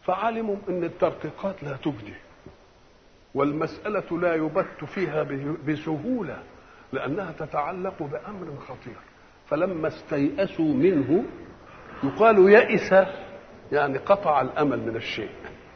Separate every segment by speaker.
Speaker 1: فعلموا ان الترقيقات لا تجدي والمسألة لا يبت فيها بسهولة لأنها تتعلق بأمر خطير فلما استيأسوا منه يقال يئس يعني قطع الأمل من الشيء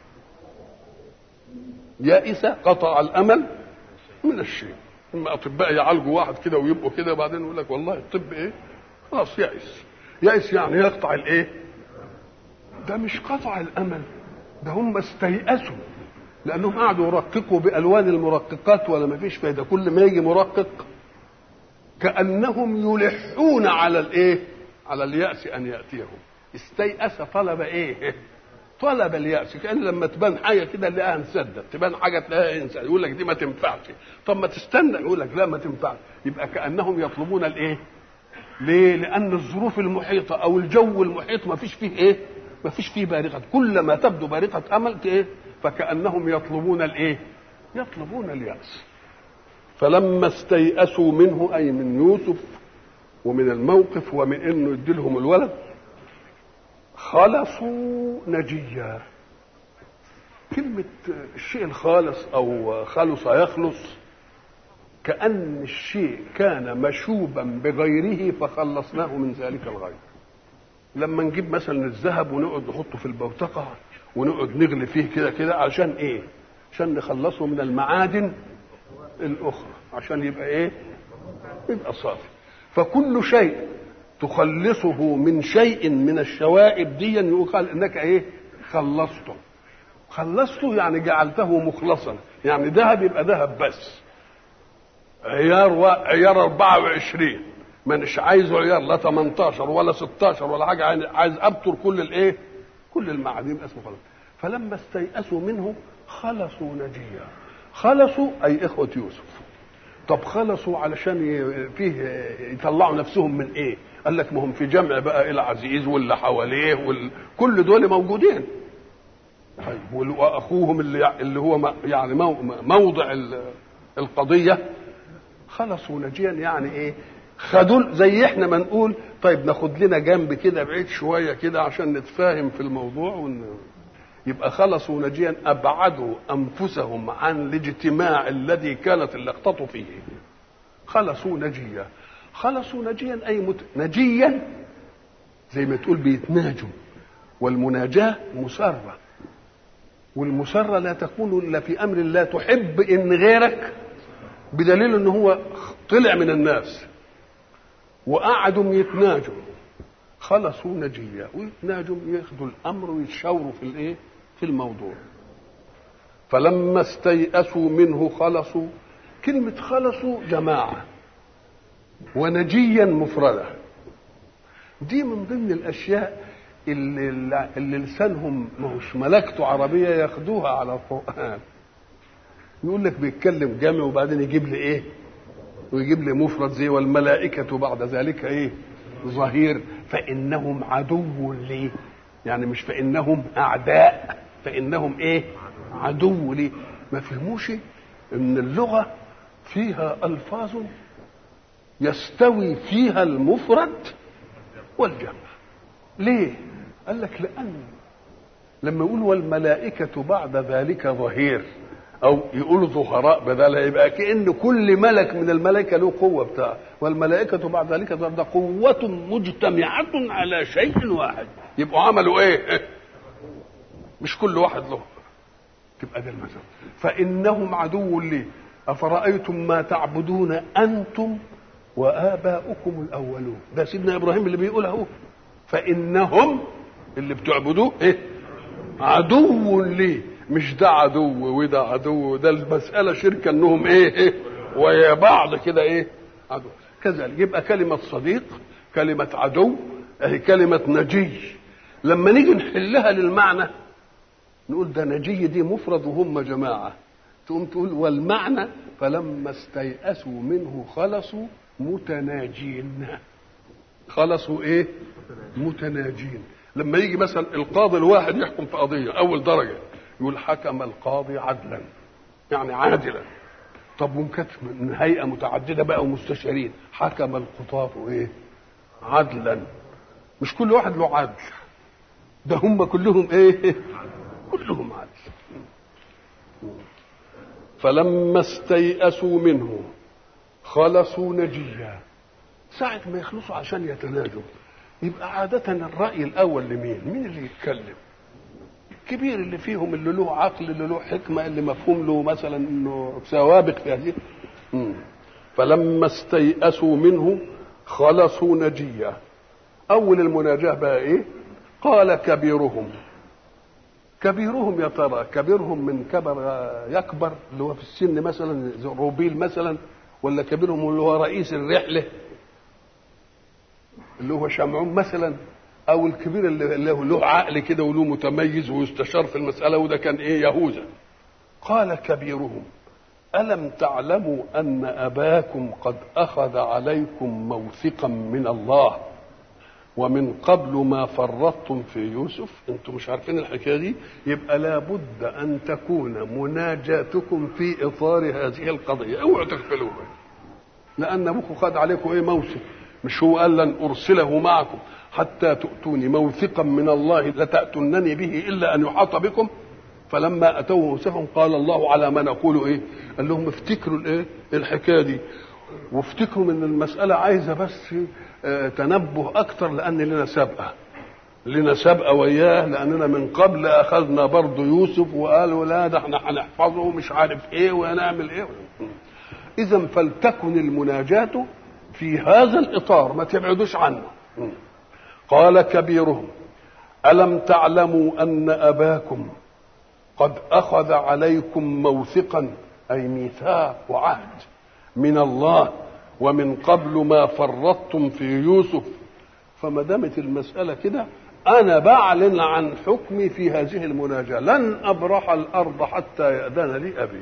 Speaker 1: يئس قطع الأمل من الشيء اما اطباء يعالجوا واحد كده ويبقوا كده وبعدين يقول لك والله الطب ايه خلاص يئس يئس يعني يقطع الايه ده مش قطع الامل ده هم استيأسوا لانهم قعدوا يرققوا بالوان المرققات ولا ما فيش فايده كل ما يجي مرقق كانهم يلحون على الايه على الياس ان ياتيهم استيأس طلب ايه طلب اليأس كأن لما تبان حاجة كده نلاقيها انسدت تبان حاجة تلاقيها انسدت يقول لك دي ما تنفعش طب ما تستنى يقول لك لا ما تنفعش يبقى كأنهم يطلبون الايه ليه لأن الظروف المحيطة أو الجو المحيط ما فيش فيه ايه ما فيش فيه بارقة كلما تبدو بارقة أمل ايه فكأنهم يطلبون الايه يطلبون اليأس فلما استيأسوا منه أي من يوسف ومن الموقف ومن انه يديلهم الولد خلصوا نجيا كلمة الشيء الخالص أو خلص يخلص كأن الشيء كان مشوبا بغيره فخلصناه من ذلك الغير لما نجيب مثلا الذهب ونقعد نحطه في البوتقة ونقعد نغلي فيه كده كده عشان ايه عشان نخلصه من المعادن الأخرى عشان يبقى ايه يبقى صافي فكل شيء تخلصه من شيء من الشوائب دي يقال انك ايه خلصته خلصته يعني جعلته مخلصا يعني ذهب يبقى ذهب بس عيار و... عيار 24 مانيش عايزه عيار لا 18 ولا 16 ولا حاجه عايز ابتر كل الايه كل المعادن اسمه خلاص فلما استيأسوا منه خلصوا نجيا خلصوا اي اخوه يوسف طب خلصوا علشان فيه يطلعوا نفسهم من ايه قال لك ما هم في جمع بقى العزيز واللي حواليه وال... كل دول موجودين طيب واخوهم اللي اللي هو يعني موضع القضيه خلصوا نجيا يعني ايه خدوا زي احنا ما نقول طيب ناخد لنا جنب كده بعيد شويه كده عشان نتفاهم في الموضوع ون... يبقى خلصوا نجيا ابعدوا انفسهم عن الاجتماع الذي كانت اللقطه فيه خلصوا نجيا خلصوا نجيا اي مت... نجيا زي ما تقول بيتناجوا والمناجاه مسره والمسره لا تكون الا في امر لا تحب ان غيرك بدليل ان هو طلع من الناس وقعدوا يتناجوا خلصوا نجيا ويتناجوا ياخذوا الامر ويتشاوروا في الايه في الموضوع فلما استيأسوا منه خلصوا كلمة خلصوا جماعة ونجيا مفردة دي من ضمن الأشياء اللي, اللي لسانهم ماهوش ملكته عربية ياخدوها على القرآن يقول لك بيتكلم جامع وبعدين يجيب لي ايه ويجيب لي مفرد زي والملائكة بعد ذلك ايه ظهير فإنهم عدو لي يعني مش فإنهم أعداء فإنهم إيه عدو لي ما فهموش إن اللغة فيها ألفاظ يستوي فيها المفرد والجمع ليه قال لك لأن لما يقول والملائكة بعد ذلك ظهير او يقولوا ظهراء بدل يبقى كان كل ملك من الملائكه له قوه بتاعه والملائكه بعد ذلك ده قوه مجتمعه على شيء واحد يبقوا عملوا ايه مش كل واحد له تبقى ده المثل فانهم عدو لي افرايتم ما تعبدون انتم واباؤكم الاولون ده سيدنا ابراهيم اللي بيقول اهو فانهم اللي بتعبدوه ايه عدو لي مش ده عدو وده عدو ده المسألة شركة انهم ايه, إيه ويا بعض كده ايه عدو كذلك يبقى كلمة صديق كلمة عدو اهي كلمة نجي لما نيجي نحلها للمعنى نقول ده نجي دي مفرد وهم جماعة تقوم تقول والمعنى فلما استيأسوا منه خلصوا متناجين خلصوا ايه متناجين لما يجي مثلا القاضي الواحد يحكم في قضية أول درجة يقول حكم القاضي عدلا يعني عادلا طب ممكن من هيئه متعدده بقى ومستشارين حكم القضاة ايه عدلا مش كل واحد له عدل ده هم كلهم ايه كلهم عجز فلما استيأسوا منه خلصوا نجيا ساعة ما يخلصوا عشان يتناجوا يبقى عادة الرأي الأول لمين؟ مين اللي يتكلم؟ الكبير اللي فيهم اللي له عقل اللي له حكمة اللي مفهوم له مثلا انه سوابق في هذه مم. فلما استيأسوا منه خلصوا نجيا أول المناجاة بقى إيه؟ قال كبيرهم كبيرهم يا ترى كبيرهم من كبر يكبر اللي هو في السن مثلا زي روبيل مثلا ولا كبيرهم اللي هو رئيس الرحله اللي هو شمعون مثلا او الكبير اللي له عقل كده وله متميز ويستشار في المساله وده كان ايه يهوذا قال كبيرهم الم تعلموا ان اباكم قد اخذ عليكم موثقا من الله ومن قبل ما فرطتم في يوسف انتم مش عارفين الحكايه دي يبقى لابد ان تكون مناجاتكم في اطار هذه القضيه اوعوا تغفلوها لان ابوكم خد عليكم ايه موثق مش هو قال لن ارسله معكم حتى تؤتوني موثقا من الله لتاتونني به الا ان يحاط بكم فلما اتوه موثقا قال الله على ما نقول ايه قال لهم افتكروا الايه الحكايه دي وافتكروا ان المساله عايزه بس تنبه اكتر لان لنا سابقه لنا سابقه وياه لاننا من قبل اخذنا برضه يوسف وقالوا لا ده احنا هنحفظه مش عارف ايه وهنعمل ايه اذا فلتكن المناجاه في هذا الاطار ما تبعدوش عنه قال كبيرهم الم تعلموا ان اباكم قد اخذ عليكم موثقا اي ميثاق وعهد من الله ومن قبل ما فرطتم في يوسف فما دامت المسألة كده أنا بعلن عن حكمي في هذه المناجاة لن أبرح الأرض حتى يأذن لي أبي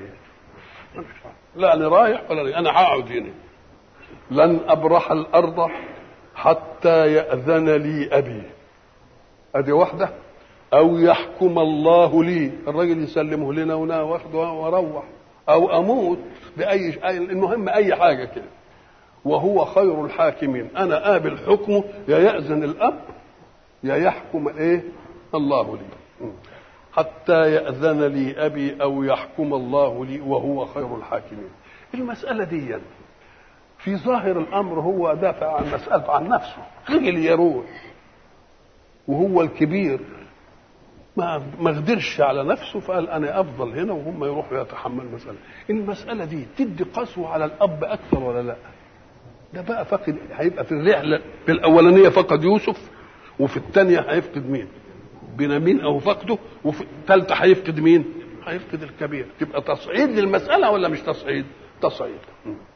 Speaker 1: لا أنا رايح ولا لي. أنا هقعد هنا لن أبرح الأرض حتى يأذن لي أبي أدي واحدة أو يحكم الله لي الراجل يسلمه لنا ونا واخده واروح أو أموت بأي المهم أي حاجة كده وهو خير الحاكمين انا قابل حكمه يا ياذن الاب يا يحكم ايه الله لي حتى ياذن لي ابي او يحكم الله لي وهو خير الحاكمين المساله دي في ظاهر الامر هو دافع عن مساله عن نفسه خجل يروح وهو الكبير ما ما قدرش على نفسه فقال انا افضل هنا وهم يروحوا يتحملوا المساله المساله دي تدي قسوه على الاب اكثر ولا لا ده بقى فقد هيبقى في الرحله في الاولانيه فقد يوسف وفي الثانيه هيفقد مين؟ بنيامين او فقده وفي الثالثه هيفقد مين؟ هيفقد الكبير تبقى تصعيد للمساله ولا مش تصعيد؟ تصعيد